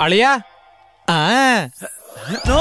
അളിയാ ആ നോ!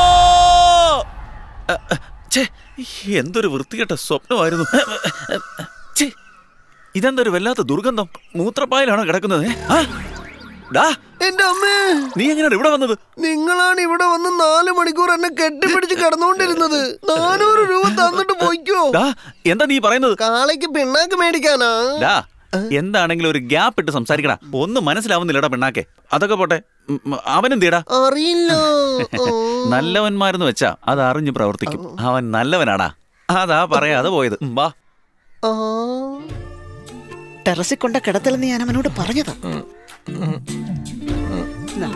അ, അ, ഛേ, എന്തൊരു വൃത്തികെട്ട സ്വപ്നമായിരുന്നു ഛേ, ഇതെന്തൊരു വല്ലാത്ത ദുർഗന്ധം മൂത്രപ്പായലാണോ കിടക്കുന്നത് ഏ? ആ? ഡാ, എന്റെ അമ്മേ നീ എങ്ങനെയാണ് ഇവിടെ വന്നത് നിങ്ങളാണ് ഇവിടെ വന്ന് നാല് മണിക്കൂർ എന്നെ കെട്ടിപ്പിടിച്ച് കിടന്നുകൊണ്ടിരുന്നത് നാനൂറ് രൂപ തന്നിട്ട് പോയിക്കോ ഡാ, എന്താ നീ പറയുന്നത് കാളയ്ക്ക് പിണ്ണാക്ക് മേടിക്കാനാ ഡാ എന്താണെങ്കിലും ഒരു ഗ്യാപ്പ് ഇട്ട് സംസാരിക്കടാ ഒന്നും മനസ്സിലാവുന്നില്ലടാ പെണ്ണാക്കെ അതൊക്കെ പോട്ടെ ഉം, ഉം, അവനെന്തേടാ അറിയില്ല നല്ലവന്മാരെന്ന് വെച്ചാ അത് അറിഞ്ഞു പ്രവർത്തിക്കും അവൻ നല്ലവനാടാ അതാ പറയാതെ പോയത് ഉം, വാ ആ. ടെറസിൽ കൊണ്ട കിടത്തലെന്ന് ഞാൻ അവനോട് പറഞ്ഞതാ നാ.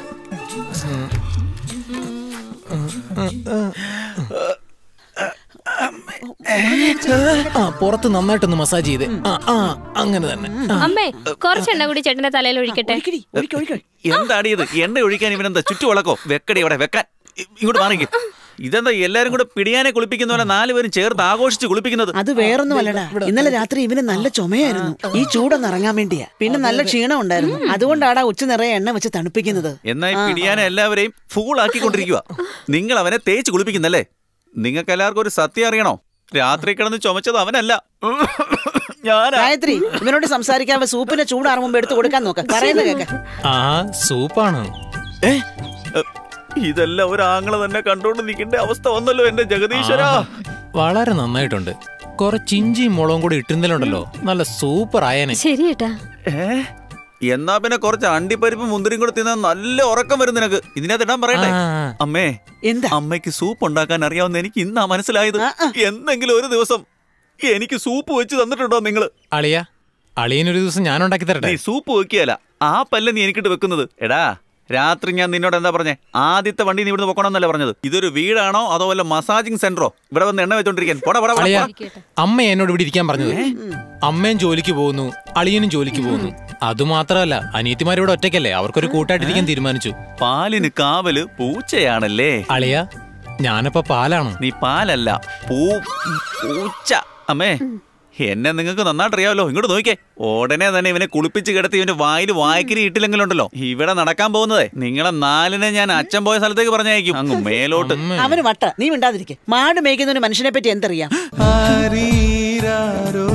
ആ പുറത്ത് നന്നായിട്ടൊന്ന് മസാജ് ചെയ്ത് ആ ആ അങ്ങനെ തന്നെ ആ. അമ്മേ കുറച്ചെണ്ണ കൂടി ചേട്ടന്റെ തലയിൽ ഒഴിക്കട്ടെ ഒഴിക്കടി, ഒഴിക്ക്, ഒഴിക്ക്. എന്താടി ഇത് എണ്ണ ഒഴിക്കാൻ ഇവനെന്താ ചുറ്റു വളക്കോ വെക്കടി അവിടെ വെക്കാൻ ഇ- ഇങ്ങോട്ട് മാറിക്ക് ഇതെന്താ എല്ലാരും കൂടെ പിടിയാനെ കുളിപ്പിക്കുന്ന പോലെ നാലുപേരും ചേർത്ത് ആഘോഷിച്ച് കുളിപ്പിക്കുന്നത് അത് വേറൊന്നും അല്ലടാ ഇന്നലെ രാത്രി ഇവന് നല്ല ചുമയായിരുന്നു ഈ ചൂടൊന്ന് ഇറങ്ങാൻ വേണ്ടിയാ പിന്നെ നല്ല ക്ഷീണം ഉണ്ടായിരുന്നു അതുകൊണ്ടാടാ ഉച്ച നിറയെ എണ്ണ വെച്ച് തണുപ്പിക്കുന്നത് എന്നാ ഈ പിടിയാനെ എല്ലാവരെയും ഫൂൾ ആക്കിക്കൊണ്ടിരിക്കുക നിങ്ങൾ അവനെ തേച്ച് കുളിപ്പിക്കുന്നല്ലേ നിങ്ങൾക്ക് എല്ലാവർക്കും ഒരു സത്യം അറിയണോ രാത്രി കിടന്ന് ചുമച്ചത് അവനല്ല ഞാനാ ഗായത്രി ഇവനോട് സംസാരിക്കാതെ സൂപ്പിന്റെ ചൂടാറ് മുമ്പ് എടുത്ത് കൊടുക്കാൻ നോക്ക പറയുന്നത് കേക്ക ആ സൂപ്പാണ് ഏ? എ, ഇതെല്ലാം ഒരു ആങ്ങളെ തന്നെ കണ്ടോണ്ട് നിൽക്കേണ്ട അവസ്ഥ വന്നല്ലോ എന്റെ ജഗദീശ്വരാ വളരെ നന്നായിട്ടുണ്ട് കുറച്ച് ഇഞ്ചിയും മുളകും കൂടി ഇട്ടിരുന്നലുണ്ടല്ലോ നല്ല സൂപ്പർ ആയനെ ശരി ഏട്ടാ ഏ? എന്നാ പിന്നെ കുറച്ച് അണ്ടിപ്പരിപ്പ് മുന്തിരിയും കൂടെ തിന്നാൻ നല്ല ഉറക്കം വരും നിനക്ക് ഇതിനകത്ത് ഇടാൻ പറയട്ടെ ആ. അമ്മേ എന്താ അമ്മയ്ക്ക് സൂപ്പ് ഉണ്ടാക്കാൻ അറിയാവുന്ന എനിക്ക് ഇന്നാ മനസ്സിലായത് ആ, ആ. എന്തെങ്കിലും ഒരു ദിവസം എനിക്ക് സൂപ്പ് വെച്ച് തന്നിട്ടുണ്ടോ നിങ്ങള് അളിയ അളിയനൊരു ദിവസം ഞാൻ ഉണ്ടാക്കി തരട്ടെ നീ സൂപ്പ് വെക്കുകയല്ല ആ പല്ല നീ എനിക്കിട്ട് വെക്കുന്നത് എടാ രാത്രി ഞാൻ നിന്നോട് എന്താ പറഞ്ഞേ ആദ്യത്തെ വണ്ടി നീ ഇവിടുന്ന് പൊക്കണമെന്നല്ലേ പറഞ്ഞത് ഇതൊരു വീടാണോ അതോ വല്ല മസാജിങ് സെന്ററോ ഇവിടെ വന്ന് എണ്ണ വെച്ചോണ്ടിരിക്കാൻ പോടാ പോടാ പോടാ, അളിയ പോടാ. അമ്മ എന്നോട് ഇവിടെ ഇരിക്കാൻ പറഞ്ഞത് അമ്മയും ജോലിക്ക് പോകുന്നു അളിയനും ജോലിക്ക് പോകുന്നു അതുമാത്രമല്ല അനിയത്തിമാരിവിടെ ഒറ്റയ്ക്കല്ലേ അവർക്കൊരു കൂട്ടായിട്ടിരിക്കാൻ തീരുമാനിച്ചു പാലിന് കാവല് പൂച്ചയാണല്ലേ അളിയ ഞാനപ്പോ പാലാണ് നീ പാലല്ല പൂ പൂച്ച അമ്മേ എന്നെ നിങ്ങൾക്ക് നന്നായിട്ട് അറിയാമല്ലോ ഇങ്ങോട്ട് നോക്കിക്കേ ഉടനെ തന്നെ ഇവനെ കുളിപ്പിച്ച് കിടത്തി ഇവന്റെ വായിൽ വായ്ക്കിരി ഇട്ടില്ലെങ്കിലും ഉണ്ടല്ലോ ഇവിടെ നടക്കാൻ പോകുന്നതേ നിങ്ങളെ നാലിനെ ഞാൻ അച്ഛൻ പോയ സ്ഥലത്തേക്ക് പറഞ്ഞയക്കും അങ്ങ് മേലോട്ട് അവന് വട്ട നീ മിണ്ടാതിരിക്കെ മാട് മേയ്ക്കുന്ന ഒരു മനുഷ്യനെ പറ്റി എന്തറിയാം ആരീരാരോ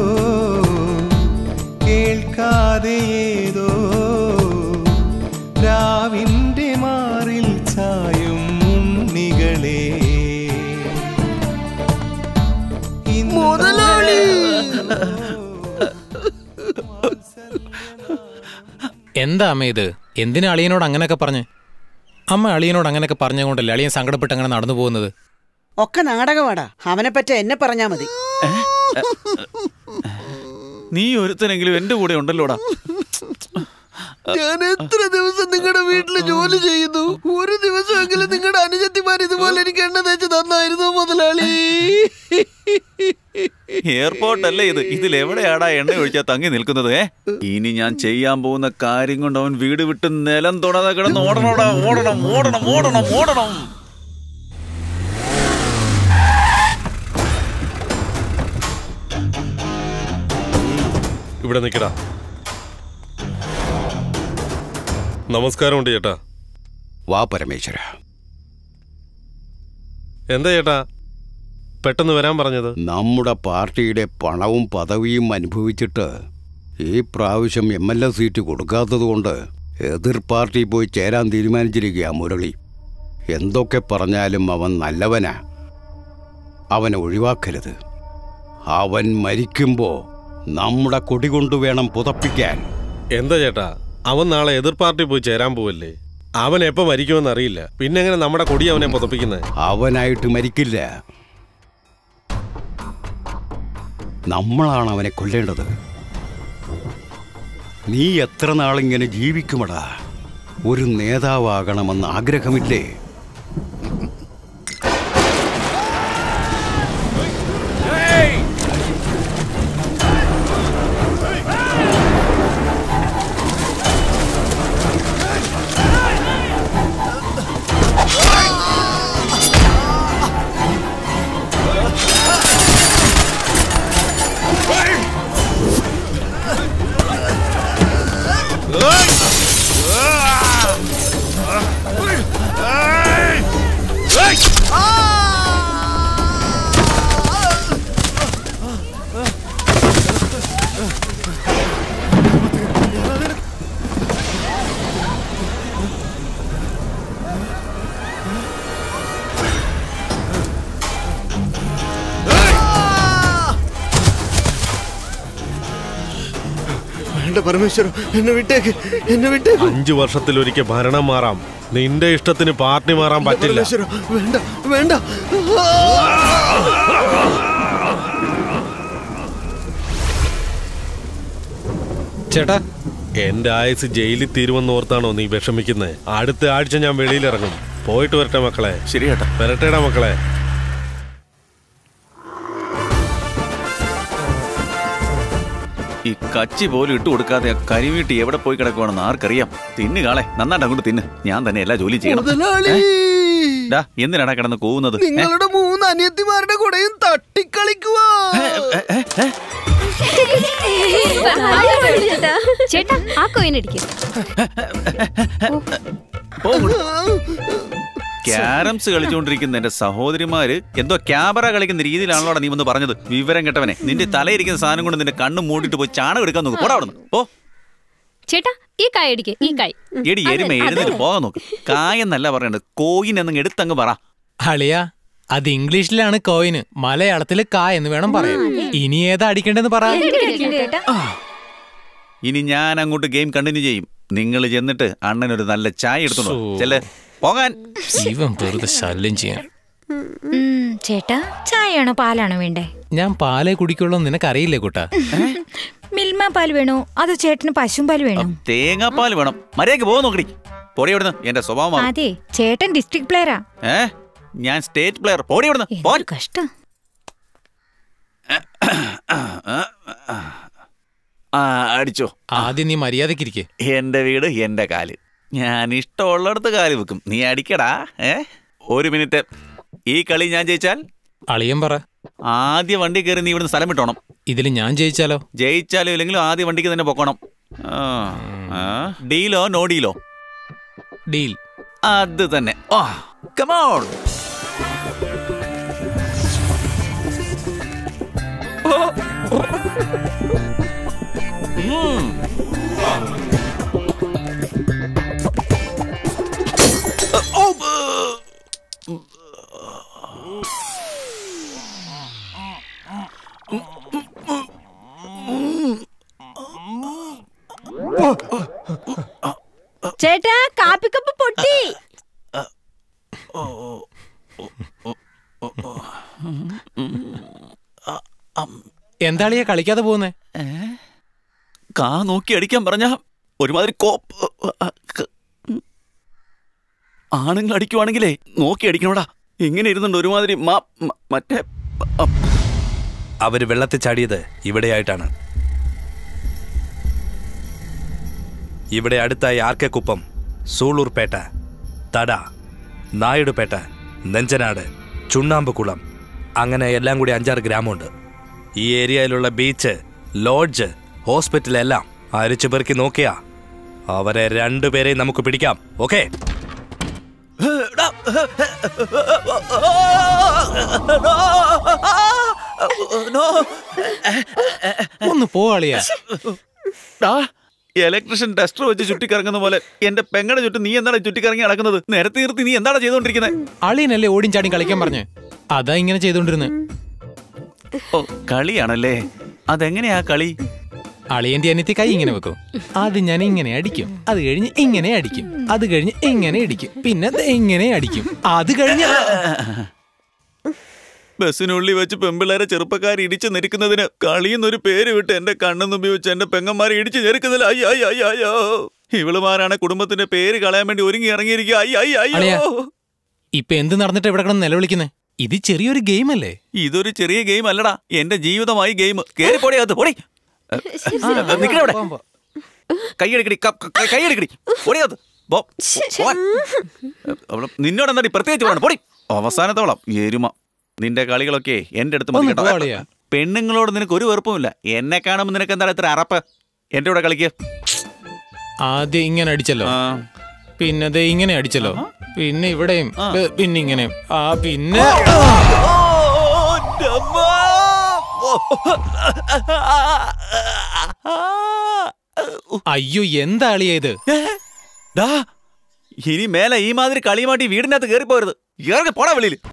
കേൾക്കാതെ ഏതോ രാവിന്റെ മാറിൽ ചായും ഉണ്ണികളെ മുതലാളി എന്താ അമ്മ ഇത് എന്തിനാ അളിയനോട് അങ്ങനെയൊക്കെ പറഞ്ഞ് അമ്മ അളിയനോട് അങ്ങനെയൊക്കെ പറഞ്ഞുകൊണ്ടല്ലേ അളിയൻ സങ്കടപ്പെട്ട് അങ്ങനെ നടന്നു പോകുന്നത് ഒക്കെ നാടകമാടാ അവനെ പറ്റി എന്നെ പറഞ്ഞാ മതി നീ ഒരുത്തനെങ്കിലും എന്റെ കൂടെ ഉണ്ടല്ലോടാ ഞാൻ എത്ര ദിവസം നിങ്ങളുടെ വീട്ടിൽ ജോലി ചെയ്യുന്നു ഒരു ദിവസമെങ്കിലും നിങ്ങളുടെ അനുജത്തിമാർ ഇതുപോലെ എനിക്ക് എണ്ണ തേച്ച് തന്നായിരുന്നു മുതലാളി എയർപോർട്ട് അല്ലേ ഇത് ഇതിൽ എവിടെയാടാ എണ്ണ ഒഴിച്ചാ തങ്ങി നിൽക്കുന്നത് ഏ ഇനി ഞാൻ ചെയ്യാൻ പോകുന്ന കാര്യം കൊണ്ട് അവൻ വീട് വിട്ട് നിലം തൊടാതെ കിടന്ന് ഓടണോടാ ഓടണം ഓടണം ഓടണം ഓടണം ഇവിടെ നിൽക്കടാ നമസ്കാരമുണ്ട് ചേട്ടാ വാ പരമേശ്വര എന്താ ചേട്ടാ പെട്ടെന്ന് വരാൻ പറഞ്ഞത് നമ്മുടെ പാർട്ടിയുടെ പണവും പദവിയും അനുഭവിച്ചിട്ട് ഈ പ്രാവശ്യം എം എൽ എ സീറ്റ് കൊടുക്കാത്തതുകൊണ്ട് എതിർ പാർട്ടി പോയി ചേരാൻ തീരുമാനിച്ചിരിക്കുക മുരളി എന്തൊക്കെ പറഞ്ഞാലും അവൻ നല്ലവനാ അവനെ ഒഴിവാക്കരുത് അവൻ മരിക്കുമ്പോ നമ്മുടെ കൊടി കൊണ്ട് വേണം പുതപ്പിക്കാൻ എന്താ ചേട്ടാ അവൻ നാളെ എതിർ പാർട്ടി പോയി ചേരാൻ പോവല്ലേ അവൻ എപ്പോ മരിക്കുമെന്ന് അറിയില്ല പിന്നെ എങ്ങനെ നമ്മുടെ കൊടി അവനെ പുതപ്പിക്കുന്നത് അവനായിട്ട് മരിക്കില്ല നമ്മളാണ് അവനെ കൊല്ലേണ്ടത് നീ എത്ര നാളിങ്ങനെ ജീവിക്കുമടാ ഒരു നേതാവാകണമെന്ന് ആഗ്രഹമില്ലേ എന്റെ പരമേശ്വര എന്നെ വിട്ടേക്ക് എന്നെ വിട്ടേക്ക് അഞ്ചു വർഷത്തിലൊരിക്കൽ ഭരണം മാറാം നിന്റെ ഇഷ്ടത്തിന് പാർട്ടി മാറാൻ പറ്റില്ല പരമേശ്വര വേണ്ട വേണ്ട ചേട്ടാ എന്റെ ആയുസ് ജയിലിൽ തീരുമെന്ന് ഓർത്താണോ നീ വിഷമിക്കുന്നത് അടുത്ത ആഴ്ച ഞാൻ വെളിയിലിറങ്ങും പോയിട്ട് വരട്ടെ മക്കളെ ശരി ചേട്ടാ വരട്ടേടാ മക്കളെ ഈ കച്ചി പോലും ഇട്ട് കൊടുക്കാതെ ആ കരിവീട്ടി എവിടെ പോയി കിടക്കുവാണെന്ന് ആർക്കറിയാം തിന്നു കാളെ നന്നായിട്ട് അങ്ങോട്ട് തിന്ന് ഞാൻ തന്നെ എല്ലാ ജോലിയും ചെയ്യണം മുതലാളി ഡാ എന്തിനാടാ കിടന്ന് കൂവുന്നത് ഏ? നിങ്ങളുടെ മൂന്ന് അനിയത്തിമാരുടെ കൂടെയും തട്ടിക്കളിക്കുവാ ചേട്ടാ ആ കോയിൻ അടിക്കും പോ ഇങ്ങോട്ട്. ക്യാരംസ് കളിച്ചുകൊണ്ടിരിക്കുന്ന എന്റെ സഹോദരിമാര് എന്തോ ക്യാമറ കളിക്കുന്ന രീതിയിലാണല്ലോ നീ വന്ന് പറഞ്ഞത് വിവരം കെട്ടവനെ നിന്റെ തലയിരിക്കുന്ന സാധനം കൊണ്ട് നിന്റെ കണ്ണ് മൂടിയിട്ട് പോയി ചാണകം എടുക്കാൻ നോക്ക് പോടാ അവിടുന്ന് പോ ചേട്ടാ ഈ കായ് അടിക്ക് ഈ കായ് എടി എരുമ എഴുന്നേറ്റ് പോകാൻ നോക്ക് കായെന്നല്ല പറയണ്ടത് കോയിൻ എന്നങ്ങ് എടുത്തങ്ങ് പറ അളിയ അത് ഇംഗ്ലീഷിലാണ് കോയിന് മലയാളത്തില് കാ എന്ന് വേണം പറയാൻ ഇനി ഏതാ അടിക്കേണ്ടെന്ന് പറ ഇനി ഞാൻ അങ്ങോട്ട് ഗെയിം കണ്ടിന്യൂ ചെയ്യും നിങ്ങൾ ചെന്നിട്ട് അണ്ണനൊരു നല്ല ചായ എടുത്തോളൂ ശോ. ചെല്ല് പോകാൻ ഇവൻ വെറുതെ ശല്യം ചെയ്യാൻ ഉം, ചേട്ടാ ചായയാണോ പാലാണോ വേണ്ടേ ഞാൻ പാലേ കുടിക്കുള്ളൂ നിനക്കറിയില്ലേ കൂട്ടാ മിൽമ പാൽ വേണോ അതോ ചേട്ടന് പശും പാൽ വേണോ തേങ്ങാപ്പാൽ വേണം മര്യാദക്ക് പോകാൻ നോക്കടി പൊടി അവിടുന്ന് എന്റെ സ്വഭാവം മാറും. അതെ ചേട്ടൻ ഡിസ്ട്രിക്ട് പ്ലെയറാ ഏ ഞാൻ സ്റ്റേറ്റ് പ്ലെയർ പൊടി അവിടുന്ന് പോൻ എന്തൊരു കഷ്ടം ആ അടിച്ചോ ആദ്യം നീ മര്യാദക്കിരിക്കെ എന്റെ വീട് എന്റെ കാല് ഞാൻ ഇഷ്ടമുള്ളിടത്ത് കാല് വെക്കും നീ അടിക്കടാ ഏ ഒരു മിനിറ്റ് ഈ കളി ഞാൻ ജയിച്ചാൽ അളിയൻ പറ ആദ്യ വണ്ടി കയറി നീ ഇവിടുന്ന് സ്ഥലം വിട്ടോണം ഇതിൽ ഞാൻ ജയിച്ചാലോ ജയിച്ചാലും ഇല്ലെങ്കിലും ആദ്യ വണ്ടിക്ക് തന്നെ പൊക്കണം ആ, ആ. ഡീലോ നോ ഡീലോ ഡീൽ അത് തന്നെ ആ കമോൺ ചേട്ടാ കാപ്പിക്കപ്പ് പൊട്ടി എന്താളിയാ കളിക്കാതെ പോകുന്നേ കാ നോക്കി അടിക്കാൻ പറഞ്ഞ ഒരുമാതിരി കോപ്പ് ആണുങ്ങൾ അടിക്കുവാണെങ്കിലേ നോക്കി അടിക്കണോടാ ഇങ്ങനെ ഇരുന്നുണ്ട് ഒരുമാതിരി മാ- മ- മറ്റേ അ, അവര് വെള്ളത്തിൽ ചാടിയത് ഇവിടെയായിട്ടാണ് ഇവിടെ അടുത്തായി ആർക്കെക്കുപ്പം സൂളൂർപേട്ട തട നായിഡുപേട്ട നെഞ്ചനാട് ചുണ്ണാമ്പുകുളം അങ്ങനെ എല്ലാം കൂടി അഞ്ചാറ് ഗ്രാമമുണ്ട് ഈ ഏരിയയിലുള്ള ബീച്ച് ലോഡ്ജ് ഹോസ്പിറ്റൽ എല്ലാം അരിച്ചു പെറുക്കി നോക്കിയാ അവരെ രണ്ടുപേരെയും നമുക്ക് പിടിക്കാം ഓക്കെ ഡാ. നോ. ഒന്ന് പോ അളിയാ ഡാ, ഇലക്ട്രീഷ്യൻ ടെസ്റ്റർ വെച്ച് ചുറ്റിക്കറങ്ങുന്ന പോലെ എന്റെ പെങ്ങടെ ചുറ്റും നീ എന്താണ് ചുറ്റിക്കറങ്ങി നടക്കുന്നത് നേരത്തെ നിർത്തി നീ എന്താണ് ചെയ്തോണ്ടിരിക്കുന്നത് അളിയനല്ലേ ഓടിയും ചാടിയും കളിക്കാൻ പറഞ്ഞ് അതാ ഇങ്ങനെ ചെയ്തോണ്ടിരുന്നത് ഓ കളിയാണല്ലേ അതെങ്ങനെയാ കളി അളിയന്റെ അനിയത്തി കൈ ഇങ്ങനെ വെക്കും അത് ഞാൻ ഇങ്ങനെ അടിക്കും അത് കഴിഞ്ഞ് ഇങ്ങനെ അടിക്കും അത് കഴിഞ്ഞ് ഇങ്ങനെ അടിക്കും പിന്നെ ദേ ഇങ്ങനെ അടിക്കും അത് കഴിഞ്ഞ് ബസ്സിനുള്ളിൽ വെച്ച് പെമ്പിള്ളേരെ ചെറുപ്പക്കാർ ഇടിച്ചു നിൽക്കുന്നതിന് കളിയെന്നൊരു പേര് വിട്ട് എന്റെ കണ്ണെന്ന് ഉപയോഗിച്ച് എന്റെ പെങ്ങന്മാരെ ഇടിച്ചു ഞെരുക്കുന്നില്ല അയ്യോ അയ്യോ അയ്യോ അയ്യോ ഇവളുമാരാണ് കുടുംബത്തിന്റെ പേര് കളയാൻ വേണ്ടി ഒരുങ്ങി ഇറങ്ങിയിരിക്കുക അയ്യോ അയ്യോ അളിയാ. അയ്യോ ഇപ്പൊ എന്ത് നടന്നിട്ട് ഇവിടെ കിടന്ന് നിലവിളിക്കുന്നേ ഇത് ചെറിയൊരു ഗെയിം അല്ലേ ഇതൊരു ചെറിയ ഗെയിം അല്ലടാ എന്റെ ജീവിതമായി ഗെയിം കേറി പൊടി അത് പൊടി നിക്കണ ഇവിടെ കൈയടിക്കടി ക- ക- കൈയടിക്കടി പൊടിയത് നിന്നോട് എന്താടി പ്രത്യേകിച്ച് പറയണം പൊടി അവസാനത്തോളം എരുമ നിന്റെ കളികളൊക്കെ എന്റെ അടുത്ത് മതി ഒന്ന് കേട്ടോ പോ അളിയാ. പെണ്ണുങ്ങളോട് നിനക്ക് ഒരു വെറുപ്പുമില്ല എന്നെ കാണുമ്പോൾ നിനക്ക് എന്താണ് ഇത്ര അറപ്പ് എന്റെ കൂടെ കളിക്ക് ആദ്യം ഇങ്ങനെ അടിച്ചല്ലോ ആ. പിന്നെ ദേ ഇങ്ങനെ അടിച്ചല്ലോ പിന്നെ ഇവിടെയും ദേ പിന്നെ ഇങ്ങനെ ആ പിന്നെ അയ്യോ എന്താ അളിയ ഇത് ഡാ, ഇനി മേലെ ഈ മാതിരി കളിയുമായിട്ട് ഈ വീടിനകത്ത് കയറി പോരുത് ഇറങ്ങി പോടാ വെളിയിൽ